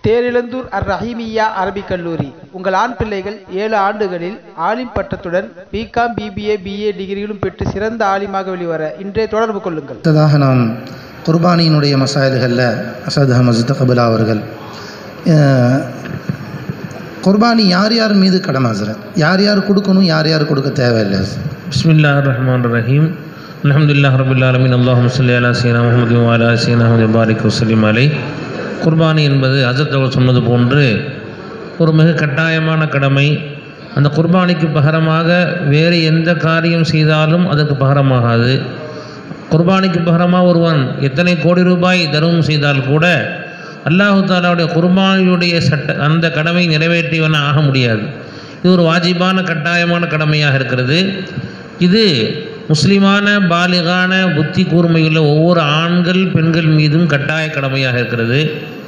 தேரிழந்தூர் அர் ரஹீமியா அரபிக் கல்லூரி உங்கள் ஆண் பிள்ளைகள் ஏழு ஆண்டுகளில் ஆலிம் பட்டத்துடன் பிகாம் பிபிஏ பிஏ டிகிரிகளும் பெற்று சிறந்த ஆலிமாக வெளிவர இன்றே தொடர்பு கொள்ளுங்கள் அடுத்ததாக நாம் குர்பானியினுடைய மசாயல்களில் அசத் அஹமது தகபுலா அவர்கள் அஹ், குர்பானி யார் யார் மீது கடமை ஹசரத் யார் யார் கொடுக்கணும் யார் யார் கொடுக்க தேவையில்லை بسم الله الرحمن الرحيم الحمد لله رب العالمين اللهم صل على سيدنا முஹம்மது وعلى آل سيدنا محمد பாரிக் வசலிம் அலை குர்பானி என்பது ஹஜரத் அவர்கள் சொன்னது போன்று ஒரு மிக கட்டாயமான கடமை அந்த குர்பானிக்கு பகரமாக வேறு எந்த காரியம் செய்தாலும் அதற்கு பகரமாகாது குர்பானிக்கு பகரமாக ஒருவன் எத்தனை கோடி ரூபாய் தர்மம் செய்தால் கூட அல்லாஹு தாலாவுடைய குர்பானியுடைய சட்ட அந்த கடமை நிறைவேற்றியவன ஆக முடியாது இது ஒரு வாஜிபான கட்டாயமான கடமையாக இருக்கிறது இது முஸ்லிமான பாலிகான புத்தி கூர்மையுள்ள ஒவ்வொரு ஆண்கள் பெண்கள் மீதும் கட்டாய கடமையாக இருக்கிறது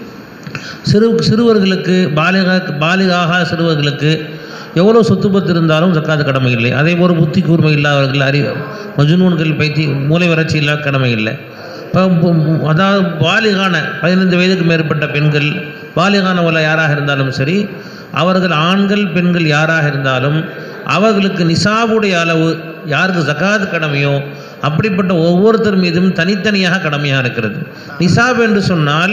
சிறு சிறுவர்களுக்கு பாலிகா பாலிகாக சிறுவர்களுக்கு எவ்வளோ சொத்து பத்து இருந்தாலும் ஜக்காத்து கடமை இல்லை அதே போல் புத்தி கூர்மை இல்லாதவர்கள் அறி மஜுனூன்கள் பைத்தி மூளை வறட்சி இல்லாத கடமை இல்லை இப்போ பு- அதாவது பாலிகான பதினைந்து வயதுக்கு மேற்பட்ட பெண்கள் பாலிகான உள்ள யாராக இருந்தாலும் சரி அவர்கள் ஆண்கள் பெண்கள் யாராக இருந்தாலும் அவர்களுக்கு நிசாபுடைய அளவு யாருக்கு ஜக்காத் கடமையோ அப்படிப்பட்ட ஒவ்வொருத்தர் மீதும் தனித்தனியாக கடமையாக இருக்கிறது நிசாப் என்று சொன்னால்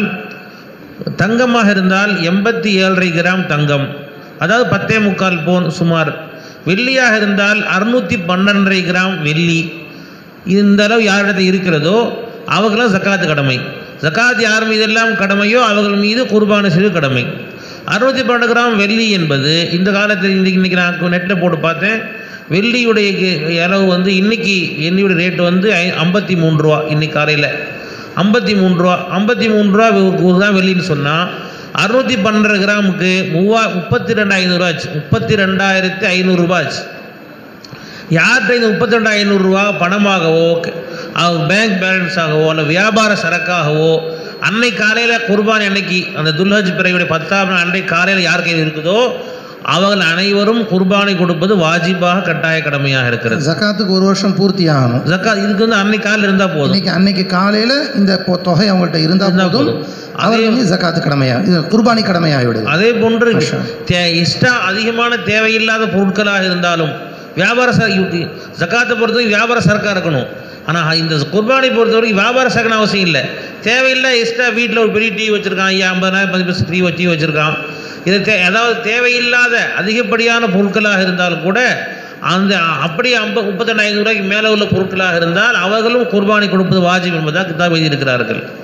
தங்கமாக இருந்தால் எண்பத்தி ஏழரை கிராம் தங்கம் அதாவது பத்தே முக்கால் போன் சுமார் வெள்ளியாக இருந்தால் அறுநூற்றி பன்னெண்டரை கிராம் வெள்ளி இந்த அளவு யாரிடத்தில் இருக்கிறதோ அவர்களும் ஜக்காத்து கடமை ஜக்காத் யார் மீதெல்லாம் கடமையோ அவர்கள் மீது குர்பான சிறு கடமை அறுநூற்றி பன்னெண்டு கிராம் வெள்ளி என்பது இந்த காலத்தில் இன்றைக்கி இன்றைக்கி நான் நெட்டில் போட்டு பார்த்தேன் வெள்ளியுடைய கே- அளவு வந்து இன்னைக்கு என்னுடைய ரேட்டு வந்து ஐ ஐம்பத்தி மூணு ரூபா இன்னைக்கு காலையில் ஐம்பத்தி மூணு ரூபா ஐம்பத்தி மூணு ரூபா ஒரு தான் வெள்ளின்னு சொன்னால் அறுநூற்றி பன்னெண்டு கிராமுக்கு மூவா முப்பத்தி ரெண்டு ஐநூறுரூவா ஆச்சு முப்பத்தி ரெண்டாயிரத்தி ஐநூறுரூபா ஆச்சு யார்கிட்ட இந்த முப்பத்தி ரெண்டு ஐநூறுரூவா பணமாகவோ க- அவங்க பேங்க் பேலன்ஸாகவோ இல்லை வியாபார சரக்காகவோ அன்னை காலையில் குர்பான் அன்னைக்கு அந்த துல்ஹஜ் பிறகுடைய பத்தாம் நாள் அன்றை காலையில் யார் கையில் இருக்குதோ அவர்கள் அனைவரும் குர்பானை கொடுப்பது வாஜிபாக கட்டாய கடமையாக இருக்கிறது ஜக்காத்துக்கு ஒரு வருஷம் பூர்த்தி ஆகணும் ஜக்காத் இதுக்கு வந்து அன்னை காலையில் இருந்தால் போதும் இன்னைக்கு அன்னைக்கு காலையில் இந்த பொ- தொகை அவங்கள்ட்ட இருந்தால் இருந்தா போதும் போதும். அவர்கள் மீது ஜக்காத்து கடமையா இது குர்பானி கடமையாகி விடுது அதே போன்று மாஷா. தே எக்ஸ்ட்ரா அதிகமான தேவையில்லாத பொருட்களாக இருந்தாலும் வியாபார ச ஜக்காத்தை பொறுத்தவரைக்கும் வியாபார சரக்காக இருக்கணும் ஆனால் இந்த குர்பானை பொறுத்தவரைக்கும் வியாபார சரக்குன்னு அவசியம் இல்லை தேவையில்லை எக்ஸ்ட்ரா வீட்டில் ஒரு பெரிய டிவி வச்சுருக்கான் ஐயா ஐம்பதாயிரம் பத்து பைசா டிவி வச்சு வச்சுருக்கான் இது தே அதாவது தேவையில்லாத அதிகப்படியான பொருட்களாக இருந்தாலும் கூட அந்த அப்படியே ஐம்ப முப்பத்தெண்டாயிரம் ரூபாய்க்கு மேலே உள்ள பொருட்களாக இருந்தால் அவர்களும் குர்பானி கொடுப்பது வாஜிப் என்பதாக கிதாப் எழுதியிருக்கிறார்கள்